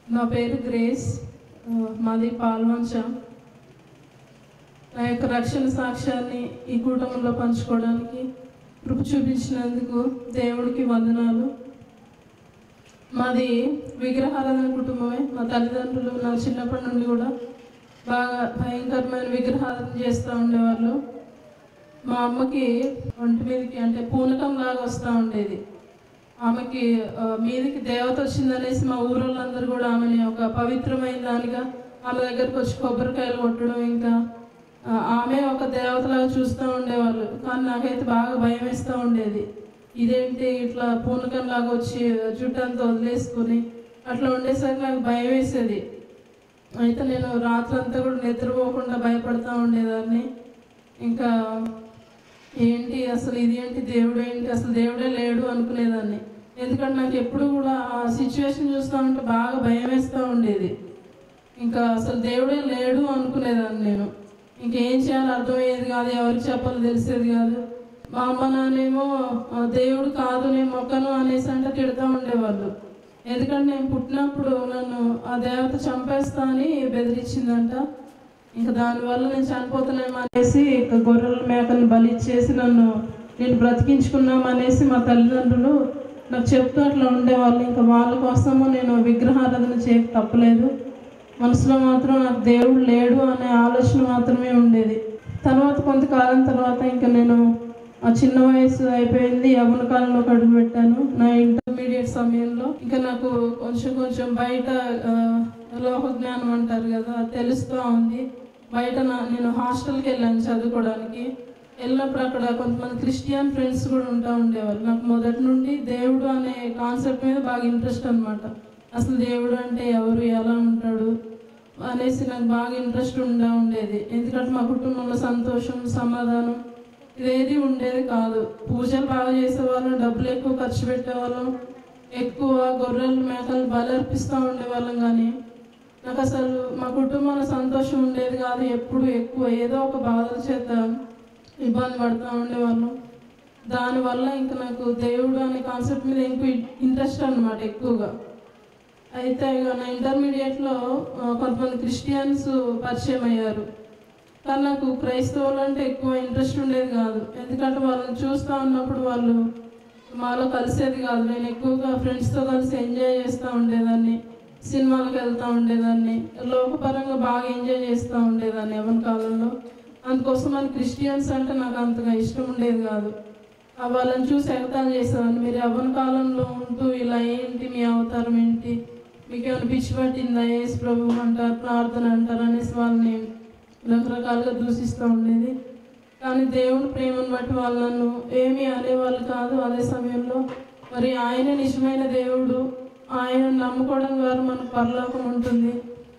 నా పేరు గ్రేస్ ఆ, మాది పాల్వంచ నా యొక్క రక్షణ సాక్ష్యాన్ని ఈ కూటమిలో పంచుకోవడానికి కృప చూపించినందుకు దేవుడికి వందనాలు మాది విగ్రహారాధన కుటుంబమే మా తల్లిదండ్రులు నా చిన్నప్పటి నుండి కూడా బాగా భయంకరమైన విగ్రహారాధన చేస్తూ ఉండేవాళ్ళు మా అమ్మకి ఒంటి మీదకి అంటే పూనకం లాగా వస్తూ ఉండేది ఆమెకి ఆ, మీదకి దేవత వచ్చిందనేసి మా ఊరోళ్ళందరూ కూడా ఆమెని ఒక పవిత్రమైన దానిగా ఆమె దగ్గరకు వచ్చి కొబ్బరికాయలు కొట్టడం ఇంకా ఆ, ఆమె ఒక దేవతలాగా చూస్తూ ఉండేవాళ్ళు కానీ నాకైతే బాగా భయం వేస్తూ ఉండేది ఇదేంటి ఇట్లా పూనకం లాగా వచ్చి జుట్టు అంతా వదిలేసుకుని అట్లా ఉండేసరికి నాకు భయం వేసేది అయితే నేను రాత్రంతా కూడా నిద్రపోకుండా భయపడతా ఉండేదాన్ని ఇంకా ఏంటి అసలు ఇది ఏంటి దేవుడు ఏంటి అసలు దేవుడే లేడు అనుకునేదాన్ని ఎందుకంటే నాకు ఎప్పుడు కూడా ఆ సిచ్యువేషన్ చూస్తూ ఉంటే బాగా భయం వేస్తూ ఉండేది ఇంకా అసలు దేవుడే లేడు అనుకునేదాన్ని నేను ఇంకేం చేయాలో అర్థమయ్యేది కాదు ఎవరికి చెప్పాలో తెలిసేది కాదు మా అమ్మ నాన్నేమో "ఆ, దేవుడు కాదు నేను మొక్కను అనేసి అంటే తిడుతూ ఉండేవాళ్ళు ఎందుకంటే నేను పుట్టినప్పుడు నన్ను ఆ దేవత చంపేస్తా అని బెదిరించిందంట ఇంకా దానివల్ల నేను చనిపోతున్నామో అనేసి ఇంకా గొర్రెల మేకలను బలి ఇచ్చేసి నన్ను నేను బ్రతికించుకున్నాం అనేసి మా తల్లిదండ్రులు నాకు చెప్తూ అట్లా ఉండేవాళ్ళు ఇంకా వాళ్ళ కోసము నేను విగ్రహారాధన చేయక తప్పలేదు మనసులో మాత్రం నాకు దేవుడు లేడు అనే ఆలోచన మాత్రమే ఉండేది తర్వాత కొంతకాలం తర్వాత ఇంకా నేను ఆ చిన్న వయసు అయిపోయింది యవన కాలంలో అడుగు పెట్టాను నా ఇంటర్మీడియట్ సమయంలో ఇంకా నాకు కొంచెం కొంచెం బయట ఆ, లోక జ్ఞానం అంటారు కదా అది తెలుస్తూ ఉంది బయట నా నేను హాస్టల్కి వెళ్ళాను చదువుకోవడానికి వెళ్ళినప్పుడు అక్కడ కొంతమంది క్రిస్టియన్ ఫ్రెండ్స్ కూడా ఉంటా ఉండేవారు నాకు మొదటి నుండి దేవుడు అనే కాన్సెప్ట్ మీద బాగా ఇంట్రెస్ట్ అన్నమాట అసలు దేవుడు అంటే ఎవరు ఎలా ఉంటాడు అనేసి నాకు బాగా ఇంట్రెస్ట్ ఉండా ఉండేది ఎందుకంటే మా కుటుంబంలో సంతోషం సమాధానం ఇదేది ఉండేది కాదు పూజలు బాగా చేసేవాళ్ళం డబ్బులు ఎక్కువ ఖర్చు పెట్టేవాళ్ళం ఎక్కువ గొర్రెలు మేకలు బలి అర్పిస్తూ ఉండేవాళ్ళం కానీ నాకు అసలు మా కుటుంబంలో సంతోషం ఉండేది కాదు ఎప్పుడు ఎక్కువ ఏదో ఒక బాధల చేత ఇబ్బంది పడుతూ ఉండేవాళ్ళం దానివల్ల ఇంకా నాకు దేవుడు అనే కాన్సెప్ట్ మీద ఎక్కువ ఇంట్రెస్ట్ అన్నమాట ఎక్కువగా అయితే ఇక నా ఇంటర్మీడియట్లో ఆ, కొంతమంది క్రిస్టియన్స్ పరిచయం అయ్యారు కానీ నాకు క్రైస్తవులు అంటే ఎక్కువ ఇంట్రెస్ట్ ఉండేది కాదు ఎందుకంటే వాళ్ళని చూస్తూ ఉన్నప్పుడు వాళ్ళు మాలో కలిసేది కాదు నేను ఎక్కువగా ఫ్రెండ్స్తో కలిసి ఎంజాయ్ చేస్తూ ఉండేదాన్ని సినిమాలకు వెళ్తూ ఉండేదాన్ని లోకపరంగా బాగా ఎంజాయ్ చేస్తూ ఉండేదాన్ని ఎవరి కాలంలో అందుకోసం మన క్రిస్టియన్స్ అంటే నాకు అంతగా ఇష్టం ఉండేది కాదు ఆ వాళ్ళని చూసి ఎగతాలు చేసేదాన్ని మీరు యవ్వన కాలంలో ఉంటూ ఇలా ఏంటి మీ అవతారం ఏంటి మీకు ఏమైనా పిచ్చి పట్టిందా యేసు ప్రభు అంటారు ప్రార్థన అంటారు అనేసి వాళ్ళని రకరకాలుగా దూషిస్తూ ఉండేది కానీ దేవుని ప్రేమను బట్టి వాళ్ళు నన్ను ఏమీ అనేవాళ్ళు కాదు అదే సమయంలో మరి ఆయన నిజమైన దేవుడు ఆయన నమ్ముకోవడం ద్వారా మనకు పరలోకం ఉంటుంది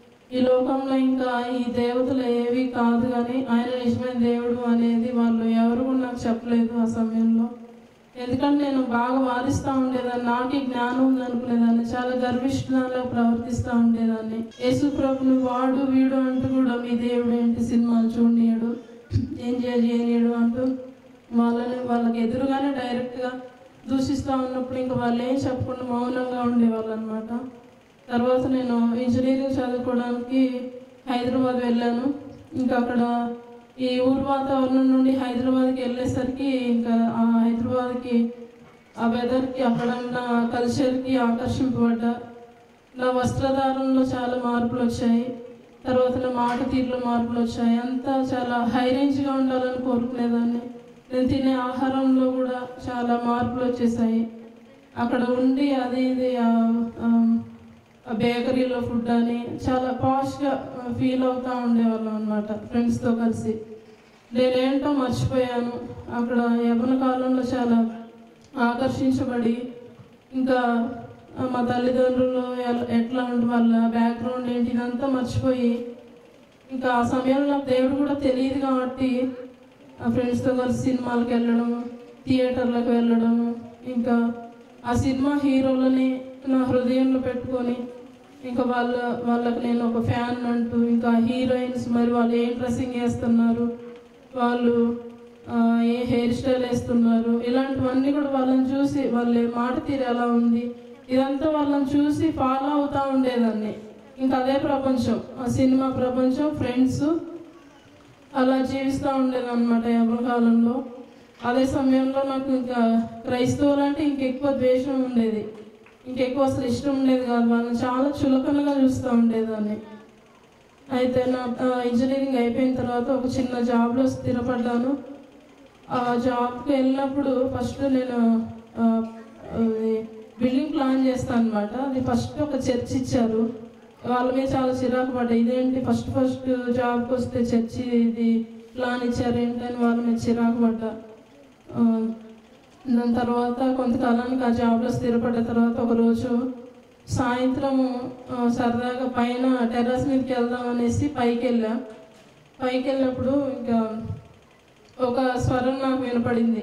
ఈ లోకంలో ఇంకా ఈ దేవతలు ఏవి కాదు కానీ ఆయన నిజమైన దేవుడు అనేది వాళ్ళు ఎవరు కూడా నాకు చెప్పలేదు ఆ సమయంలో ఎందుకంటే నేను బాగా వాదిస్తూ ఉండేదాన్ని నాకే జ్ఞానం ఉంది అనుకునేదాన్ని చాలా గర్విష్ఠాలలో ప్రవర్తిస్తూ ఉండేదాన్ని యేసు ప్రభుని వాడు వీడు అంటూ కూడా మీ దేవుడు ఏంటి సినిమాలు చూడనీయడు ఎంజాయ్ చేయనీయడు అంటూ వాళ్ళని వాళ్ళకి ఎదురుగానే డైరెక్ట్గా దూషిస్తూ ఉన్నప్పుడు ఇంకా వాళ్ళు ఏం చెప్పకుండా మౌనంగా ఉండేవాళ్ళు అనమాట తర్వాత నేను ఇంజనీరింగ్ చదువుకోవడానికి హైదరాబాద్ వెళ్ళాను ఇంకా అక్కడ ఈ ఊరు వాతావరణం నుండి హైదరాబాద్కి వెళ్ళేసరికి ఇంకా ఆ హైదరాబాద్కి ఆ వెదర్కి అక్కడ ఉన్న కల్చర్కి ఆకర్షింపబడ్డా నా వస్త్రధారణలో చాలా మార్పులు వచ్చాయి తర్వాత నా మాట తీరులో మార్పులు వచ్చాయి అంతా చాలా హై రేంజ్గా ఉండాలని కోరుకునేదాన్ని నేను తినే ఆహారంలో కూడా చాలా మార్పులు వచ్చేసాయి అక్కడ ఉండి అది ఇది ఆ, ఆ, ఆ బేకరీలో ఫుడ్ అని చాలా పాష్గా ఫీల్ అవుతూ ఉండేవాళ్ళం అనమాట ఫ్రెండ్స్తో కలిసి నేనేంటో మర్చిపోయాను అక్కడ యవన కాలంలో చాలా ఆకర్షించబడి ఇంకా ఆ, మా తల్లిదండ్రులు ఎల- ఎట్లా ఉండి వాళ్ళ బ్యాక్గ్రౌండ్ ఏంటి ఇదంతా మర్చిపోయి ఇంకా ఆ సమయంలో నాకు దేవుడు కూడా తెలియదు కాబట్టి ఆ ఫ్రెండ్స్తో కలిసి సినిమాలకు వెళ్ళడం థియేటర్లకు వెళ్ళడం ఇంకా ఆ సినిమా హీరోలని నా హృదయంలో పెట్టుకొని ఇంకా వాళ్ళ వాళ్ళకి నేను ఒక ఫ్యాన్ అంటూ ఇంకా హీరోయిన్స్ మరి వాళ్ళు ఏం డ్రెస్సింగ్ వేస్తున్నారు వాళ్ళు ఆ, ఏ హెయిర్ స్టైల్ వేస్తున్నారు ఇలాంటివన్నీ కూడా వాళ్ళని చూసి వాళ్ళ మాట తీరు ఎలా ఉంది ఇదంతా వాళ్ళని చూసి ఫాలో అవుతూ ఉండేదాన్ని ఇంకా అదే ప్రపంచం ఆ సినిమా ప్రపంచం ఫ్రెండ్స్ అలా జీవిస్తూ ఉండేది అనమాట కాలంలో అదే సమయంలో నాకు ఇంకా క్రైస్తవులు అంటే ఇంకెక్కువ ద్వేషం ఉండేది ఇంకెక్కువ అసలు ఇష్టం ఉండేది కాదు వాళ్ళని చాలా చులకనగా చూస్తూ ఉండేదాన్ని అయితే నా ఆ, ఇంజనీరింగ్ అయిపోయిన తర్వాత ఒక చిన్న జాబ్లో స్థిరపడ్డాను ఆ జాబ్కి వెళ్ళినప్పుడు ఫస్ట్ నేను ఆ, అది బిల్డింగ్ ప్లాన్ చేస్తాను అనమాట అది ఫస్ట్ ఒక చర్చ్ ఇచ్చారు వాళ్ళ మీద చాలా చిరాకు పడ్డా ఇదేంటి ఫస్ట్ ఫస్ట్ జాబ్కి వస్తే చర్చి ఇది ప్లాన్ ఇచ్చారు ఏంటని వాళ్ళ మీద చిరాకు పడ్డా ఆ, దాని తర్వాత కొంతకాలానికి ఆ జాబ్లో స్థిరపడ్డ తర్వాత ఒకరోజు సాయంత్రం ఆ, సరదాగా పైన టెర్రస్ మీదకి వెళ్దాం అనేసి పైకి వెళ్ళా పైకి వెళ్ళినప్పుడు ఇంకా ఒక స్వరం నాకు వినపడింది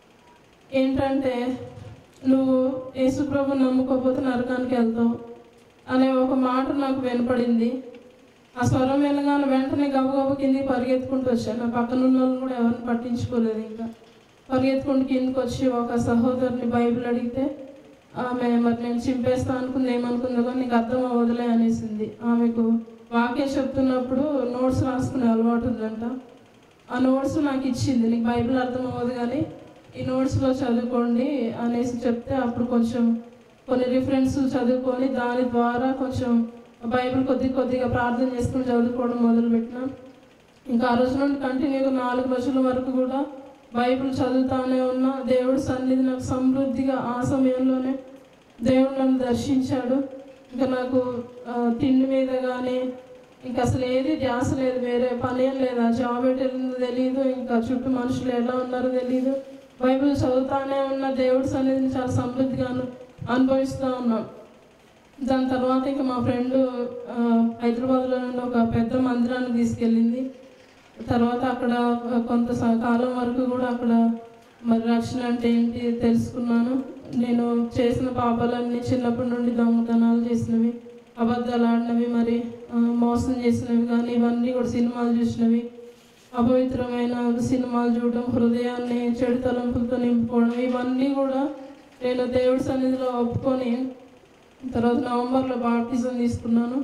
ఏంటంటే నువ్వు యేసుప్రభు నమ్ముకోకపోతే నరకానికి వెళ్తావు అనే ఒక మాట నాకు వినపడింది ఆ స్వరం వినగానే వెంటనే గబగబ కిందికి పరిగెత్తుకుంటూ వచ్చాను నా పక్కన ఉన్న వాళ్ళు కూడా ఎవరిని పట్టించుకోలేదు ఇంకా పరిగెత్తుకుంటూ కిందకి వచ్చి ఒక సహోదరుని బైబిల్ అడిగితే ఆమె మరి నేను చింపేస్తా అనుకుంది ఏమనుకుందో కానీ నీకు అర్థం అవ్వదులే అనేసింది ఆమెకు వాక్యం చెప్తున్నప్పుడు నోట్స్ రాసుకునే అలవాటు ఉందంట ఆ నోట్స్ నాకు ఇచ్చింది నీకు బైబిల్ అర్థం అవ్వదు కానీ ఈ నోట్స్లో చదువుకోండి అనేసి చెప్తే అప్పుడు కొంచెం కొన్ని రిఫరెన్స్ చదువుకొని దాని ద్వారా కొంచెం బైబిల్ కొద్ది కొద్దిగా ప్రార్థన చేసుకుని చదువుకోవడం మొదలుపెట్టినా ఇంకా ఆ రోజు నుండి కంటిన్యూగా నాలుగు రోజుల వరకు కూడా బైబిల్ చదువుతానే ఉన్నా దేవుడి సన్నిధి నాకు సమృద్ధిగా ఆ సమయంలోనే దేవుడు నన్ను దర్శించాడు ఇంకా నాకు ఆ, తిండి మీద కానీ ఇంకా అసలు ఏది ధ్యాస లేదు వేరే పని ఏం లేదు ఆ జాబ్ ఎటు వెళ్ళిందో తెలియదు ఇంకా చుట్టూ మనుషులు ఎలా ఉన్నారో తెలియదు బైబిల్ చదువుతానే ఉన్న దేవుడి సన్నిధిని చాలా సమృద్ధిగా అను అనుభవిస్తూ ఉన్నాం దాని తర్వాత ఇంకా మా ఫ్రెండ్ హైదరాబాద్లో నుండి ఒక పెద్ద మందిరాన్ని తీసుకెళ్ళింది తర్వాత అక్కడ కొంత స- కాలం వరకు కూడా అక్కడ మరి రక్షణ అంటే ఏంటి తెలుసుకున్నాను నేను చేసిన పాపాలన్నీ చిన్నప్పటి నుండి దొంగతనాలు చేసినవి అబద్ధాలు ఆడినవి మరి ఆ, మోసం చేసినవి కానీ ఇవన్నీ కూడా సినిమాలు చూసినవి అపవిత్రమైన సినిమాలు చూడడం హృదయాన్ని చెడు తలంపులతో నింపుకోవడం ఇవన్నీ కూడా నేను దేవుడి సన్నిధిలో ఒప్పుకొని తర్వాత నవంబర్లో బాప్టిజం తీసుకున్నాను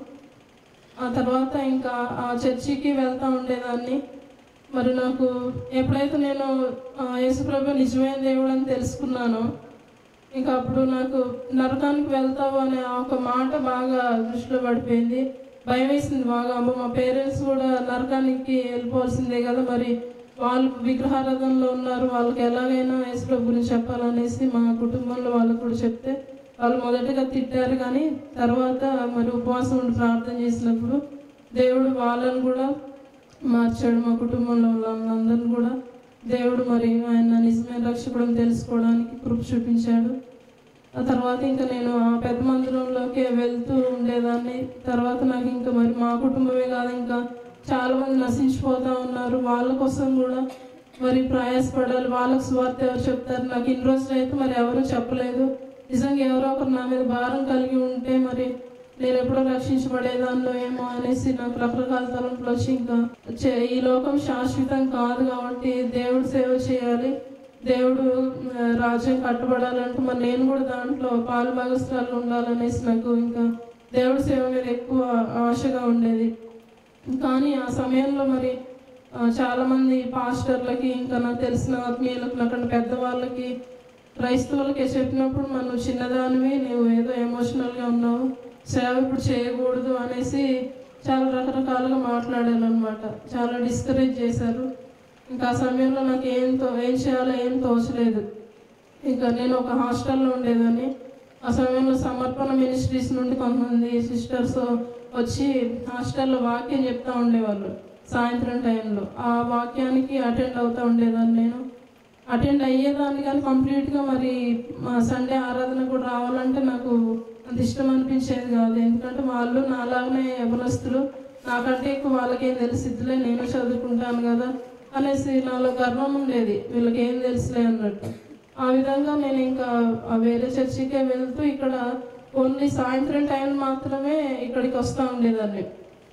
ఆ తర్వాత ఇంకా ఆ చర్చికి వెళ్తూ ఉండేదాన్ని మరి నాకు ఎప్పుడైతే నేను ఆ, యేసుప్రభు నిజమైన దేవుడు అని తెలుసుకున్నానో ఇంకా అప్పుడు నాకు నరకానికి వెళ్తావు అనే ఆ ఒక మాట బాగా దృష్టిలో పడిపోయింది భయం వేసింది బాగా అమ్మ మా పేరెంట్స్ కూడా నరకానికి వెళ్ళిపోవాల్సిందే కదా మరి వాళ్ళు విగ్రహారాధనలో ఉన్నారు వాళ్ళకి ఎలాగైనా యేసుప్రభు గురించి చెప్పాలనేసి మా కుటుంబంలో వాళ్ళకు కూడా చెప్తే వాళ్ళు మొదటగా తిట్టారు కానీ తర్వాత మరి ఉపవాసం ఉండి ప్రార్థన చేసినప్పుడు దేవుడు వాళ్ళని కూడా మార్చాడు మా కుటుంబంలో వాళ్ళందరిని కూడా దేవుడు మరి ఆయన నిజమైన రక్షకుడు తెలుసుకోవడానికి కృప చూపించాడు ఆ తర్వాత ఇంకా నేను ఆ పెద్ద మందిరంలోకి వెళ్తూ ఉండేదాన్ని తర్వాత నాకు ఇంకా మరి మా కుటుంబమే కాదు ఇంకా చాలా మంది నశించిపోతా ఉన్నారు వాళ్ళ కోసం కూడా మరి ప్రయాసపడాలి వాళ్ళకు స్వార్థ ఎవరు చెప్తారు నాకు ఇన్ని రోజులు అయితే మరి ఎవరు చెప్పలేదు నిజంగా ఎవరో ఒకరు నా మీద భారం కలిగి ఉంటే మరి నేను ఎప్పుడో రక్షించబడేదాన్నో ఏమో అనేసి నాకు రకరకాల తలంపులు వచ్చి ఇంకా చే- ఈ లోకం శాశ్వతం కాదు కాబట్టి దేవుడు సేవ చేయాలి దేవుడు ఆ, రాజ్యం కట్టబడాలంటే మరి నేను కూడా దాంట్లో పాలు భాగస్వాలు ఉండాలనేసి నాకు ఇంకా దేవుడి సేవ మీద ఎక్కువ ఆశగా ఉండేది కానీ ఆ సమయంలో మరి ఆ, చాలా మంది పాస్టర్లకి ఇంకా నాకు తెలిసిన ఆత్మీయులకు నాకన్నా పెద్దవాళ్ళకి క్రైస్తవులకి చెప్పినప్పుడు మనం చిన్నదానివి నువ్వు ఏదో ఎమోషనల్గా ఉన్నావు సేవ ఇప్పుడు చేయకూడదు అనేసి చాలా రకరకాలుగా మాట్లాడారు అనమాట చాలా డిస్కరేజ్ చేశారు ఇంకా ఆ సమయంలో నాకు ఏం తో ఏం చేయాలో ఏం తోచలేదు ఇంకా నేను ఒక హాస్టల్లో ఉండేదాన్ని ఆ సమయంలో సమర్పణ మినిస్ట్రీస్ నుండి కొంతమంది సిస్టర్స్ వచ్చి హాస్టల్లో వాక్యం చెప్తా ఉండేవాళ్ళు సాయంత్రం టైంలో ఆ వాక్యానికి అటెండ్ అవుతూ ఉండేదాన్ని నేను అటెండ్ అయ్యేదాన్ని కానీ కంప్లీట్గా మరి మా సండే ఆరాధన కూడా రావాలంటే నాకు అంత ఇష్టం అనిపించేది కాదు ఎందుకంటే వాళ్ళు నాలాగనే యవనస్తులు నాకంటే ఎక్కువ వాళ్ళకేం తెలిసిద్దిలే నేను చదువుకుంటాను కదా అనేసి నాలో గర్వం ఉండేది వీళ్ళకి ఏం తెలుసులే అన్నట్టు ఆ విధంగా నేను ఇంకా ఆ వేరే చర్చికే వెళ్తూ ఇక్కడ ఓన్లీ సాయంత్రం టైం మాత్రమే ఇక్కడికి వస్తూ ఉండేదాన్ని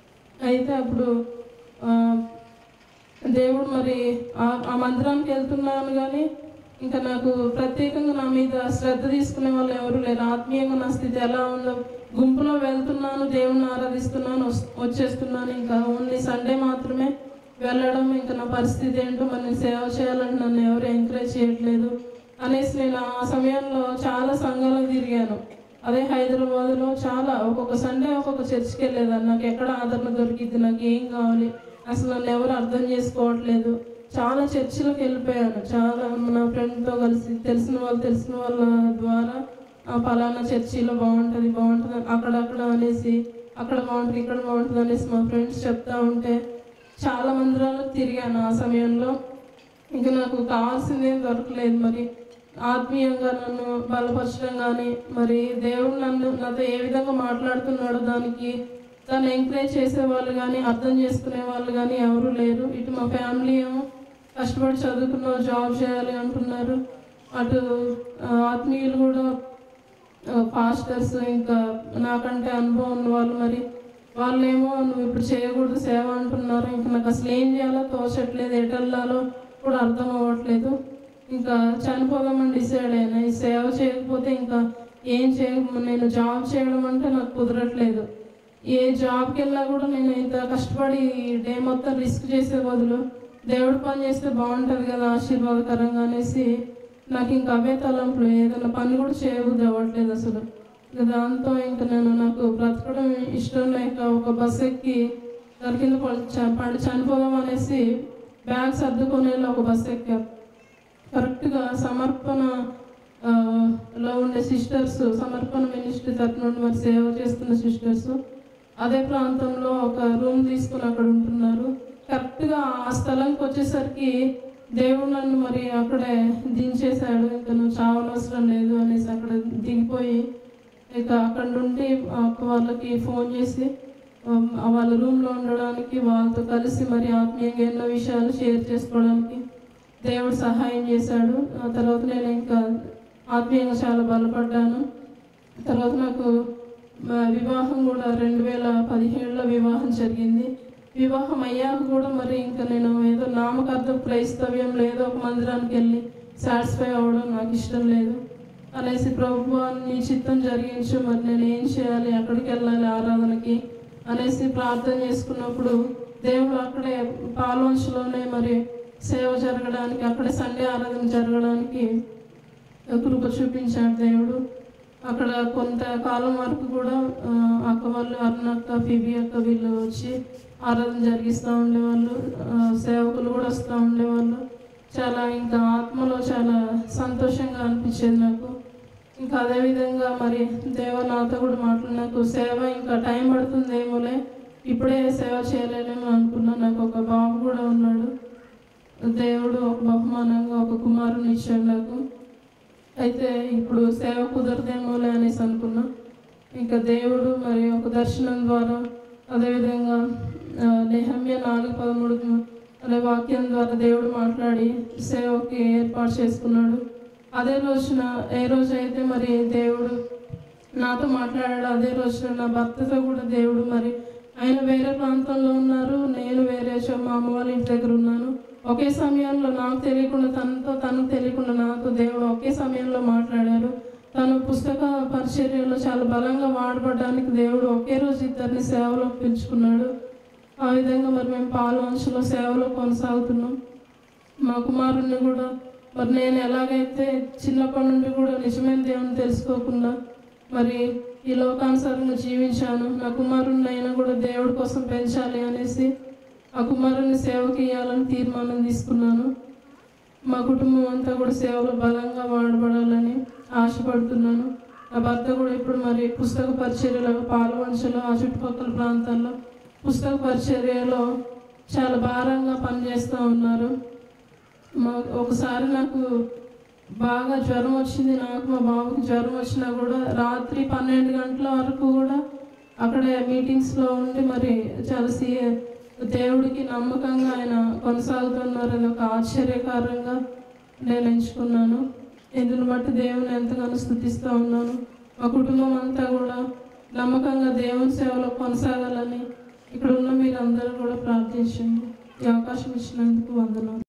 అయితే అప్పుడు ఆ, దేవుడు మరి ఆ- ఆ మందిరానికి వెళ్తున్నాను కానీ ఇంకా నాకు ప్రత్యేకంగా నా మీద శ్రద్ధ తీసుకునే వాళ్ళు ఎవరు లేరు ఆత్మీయంగా నా స్థితి ఎలా ఉందో గుంపులో వెళ్తున్నాను దేవుణ్ణి ఆరాధిస్తున్నాను వస్- వచ్చేస్తున్నాను ఇంకా ఓన్లీ సండే మాత్రమే వెళ్ళడం ఇంకా నా పరిస్థితి ఏంటో మరి నేను సేవ చేయాలని నన్ను ఎవరు ఎంకరేజ్ చేయట్లేదు అనేసి నేను ఆ సమయంలో చాలా సంఘాలకు తిరిగాను అదే హైదరాబాద్లో చాలా ఒక్కొక్క సండే ఒక్కొక్క చర్చికి వెళ్ళేదాన్ని నాకు ఎక్కడ ఆదరణ దొరికింది నాకు ఏం కావాలి అసలు నన్ను ఎవరు అర్థం చేసుకోవట్లేదు చాలా చర్చిలకు వెళ్ళిపోయాను చాలా నా ఫ్రెండ్తో కలిసి తెలిసిన వాళ్ళు తెలిసిన వాళ్ళ ద్వారా ఆ పలానా చర్చిలో బాగుంటుంది బాగుంటుంది అని అక్కడక్కడ అనేసి అక్కడ బాగుంటుంది ఇక్కడ బాగుంటుంది అనేసి మా ఫ్రెండ్స్ చెప్తా ఉంటే చాలా మందిరాలకు తిరిగాను ఆ సమయంలో ఇంకా నాకు కావాల్సింది ఏం దొరకలేదు మరి ఆత్మీయంగా నన్ను బలపరచడం కానీ మరి దేవుడు నన్ను నాతో ఏ విధంగా మాట్లాడుతున్నాడో దానికి దాన్ని ఎంకరేజ్ చేసే వాళ్ళు కానీ అర్థం చేసుకునే వాళ్ళు కానీ ఎవరు లేరు ఇటు మా ఫ్యామిలీ ఏమో కష్టపడి చదువుకున్న జాబ్ చేయాలి అంటున్నారు అటు ఆ, ఆత్మీయులు కూడా పాస్టర్స్ ఇంకా నాకంటే అనుభవం ఉన్న వాళ్ళు మరి వాళ్ళేమో నువ్వు ఇప్పుడు చేయకూడదు సేవ అంటున్నారు ఇంకా నాకు అసలు ఏం చేయాలో తోచట్లేదు ఎటు వెళ్ళాలో కూడా అర్థం అవ్వట్లేదు ఇంకా చనిపోదామని డిసైడ్ అయినా ఈ సేవ చేయకపోతే ఇంకా ఏం చేయ నేను జాబ్ చేయడం అంటే నాకు కుదరట్లేదు ఏ జాబ్కి వెళ్ళినా కూడా నేను ఇంత కష్టపడి డే మొత్తం రిస్క్ చేసే బదులు దేవుడు పని చేస్తే బాగుంటుంది కదా ఆశీర్వాదకరంగా అనేసి నాకు ఇంకా అవే తలంపులు ఏదైనా పని కూడా చేయబుద్ధి అవ్వట్లేదు అసలు ఇక దాంతో ఇంకా నేను నాకు బ్రతకడం ఇష్టం లేక ఒక బస్ ఎక్కి దాని కింద పడి చ- పడి చనిపోదాం అనేసి బ్యాగ్ సర్దుకొని వెళ్ళి ఒక బస్ ఎక్కా కరెక్ట్గా సమర్పణ ఆ, లో ఉండే సిస్టర్స్ సమర్పణ మినిస్ట్రీ తరఫు నుండి మరి సేవ చేస్తున్న సిస్టర్స్ అదే ప్రాంతంలో ఒక రూమ్ తీసుకుని అక్కడ ఉంటున్నారు కరెక్ట్గా ఆ స్థలంకి వచ్చేసరికి దేవుడు నన్ను మరి అక్కడే దించేశాడు ఇంకా నువ్వు చావనవసరం లేదు అనేసి అక్కడ దిగిపోయి ఇక అక్కడ నుండి ఆ అక్క వాళ్ళకి ఫోన్ చేసి ఆ, వాళ్ళ రూమ్లో ఉండడానికి వాళ్ళతో కలిసి మరి ఆత్మీయంగా ఎన్నో విషయాలు షేర్ చేసుకోవడానికి దేవుడు సహాయం చేశాడు ఆ తర్వాత నేను ఇంకా ఆత్మీయంగా చాలా బలపడ్డాను తర్వాత నాకు మా వివాహం కూడా రెండు వేల పదిహేడులో వివాహం జరిగింది వివాహం అయ్యాక కూడా మరి ఇంకా నేను ఏదో నామకార్థం క్రైస్తవ్యం లేదో ఒక మందిరానికి వెళ్ళి సాటిస్ఫై అవ్వడం నాకు ఇష్టం లేదు అనేసి ప్రభు నీ చిత్తం జరిగించు మరి నేను ఏం చేయాలి ఎక్కడికి వెళ్ళాలి ఆరాధనకి అనేసి ప్రార్థన చేసుకున్నప్పుడు దేవుడు అక్కడే పాల్వంచులోనే మరి సేవ జరగడానికి అక్కడే సండే ఆరాధన జరగడానికి కృప చూపించాడు దేవుడు అక్కడ కొంత కాలం వరకు కూడా ఆ, అక్క వాళ్ళు అరుణక్క ఫిబి అక్క వీళ్ళు వచ్చి ఆరాధన జరిగిస్తూ ఉండేవాళ్ళు ఆ, సేవకులు కూడా వస్తూ ఉండేవాళ్ళు చాలా ఇంకా ఆత్మలో చాలా సంతోషంగా అనిపించేది నాకు ఇంకా అదేవిధంగా మరి దేవ నాతో కూడా మాట్లాడి నాకు సేవ ఇంకా టైం పడుతుందేమోలే ఇప్పుడే సేవ చేయలేనేమో అనుకున్నా నాకు ఒక బాబు కూడా ఉన్నాడు దేవుడు ఒక బహుమానంగా ఒక కుమారుని ఇచ్చాడు నాకు అయితే ఇప్పుడు సేవ కుదరదేమోలే అనేసి అనుకున్నా ఇంకా దేవుడు మరి ఒక దర్శనం ద్వారా అదేవిధంగా ఆ, నెహమ్య నాలుగు పదమూడు అనే వాక్యం ద్వారా దేవుడు మాట్లాడి సేవకి ఏర్పాటు చేసుకున్నాడు అదే రోజున ఏ రోజు అయితే మరి దేవుడు నాతో మాట్లాడాడు అదే రోజున నా భర్తతో కూడా దేవుడు మరి ఆయన వేరే ప్రాంతంలో ఉన్నారు నేను వేరే చో- మా అమ్మ వాళ్ళ ఇంటి దగ్గర ఉన్నాను ఒకే సమయంలో నాకు తెలియకుండా తనతో తనకు తెలియకుండా నాతో దేవుడు ఒకే సమయంలో మాట్లాడారు తను పుస్తక పరిచర్యలో చాలా బలంగా వాడబడడానికి దేవుడు ఒకే రోజు ఇద్దరిని సేవలో పిలుచుకున్నాడు ఆ విధంగా మరి మేము పాలు అంశలో సేవలో కొనసాగుతున్నాం మా కుమారుణ్ణి కూడా మరి నేను ఎలాగైతే చిన్నప్పటి నుండి కూడా నిజమైన దేవుని తెలుసుకోకుండా మరి ఈ లోకానుసారంగా జీవించాను నా కుమారుణ్ణి అయినా కూడా దేవుడి కోసం పెంచాలి అనేసి ఆ కుమారుని సేవకి ఇవ్వాలని తీర్మానం తీసుకున్నాను మా కుటుంబం అంతా కూడా సేవలో బలంగా వాడబడాలని ఆశపడుతున్నాను నా భర్త కూడా ఇప్పుడు మరి పుస్తక పరిచర్యలో పాల్వంచలో ఆ చుట్టుపక్కల ప్రాంతాల్లో పుస్తక పరిచర్యలో చాలా భారంగా పనిచేస్తూ ఉన్నారు మా ఒకసారి నాకు బాగా జ్వరం వచ్చింది నాకు మా బాబుకి జ్వరం వచ్చినా కూడా రాత్రి పన్నెండు గంటల వరకు కూడా అక్కడే మీటింగ్స్లో ఉండి మరి చాలా సీ దేవుడికి నమ్మకంగా ఆయన కొనసాగుతున్నారు అది ఒక ఆశ్చర్యకరంగా నేను ఎంచుకున్నాను ఇందుని బట్టి దేవుని ఎంతగానో స్థుతిస్తూ ఉన్నాను మా కుటుంబం అంతా కూడా నమ్మకంగా దేవుని సేవలో కొనసాగాలని ఇక్కడ ఉన్న మీరందరూ కూడా ప్రార్థించండి ఈ అవకాశం ఇచ్చినందుకు వందనాలు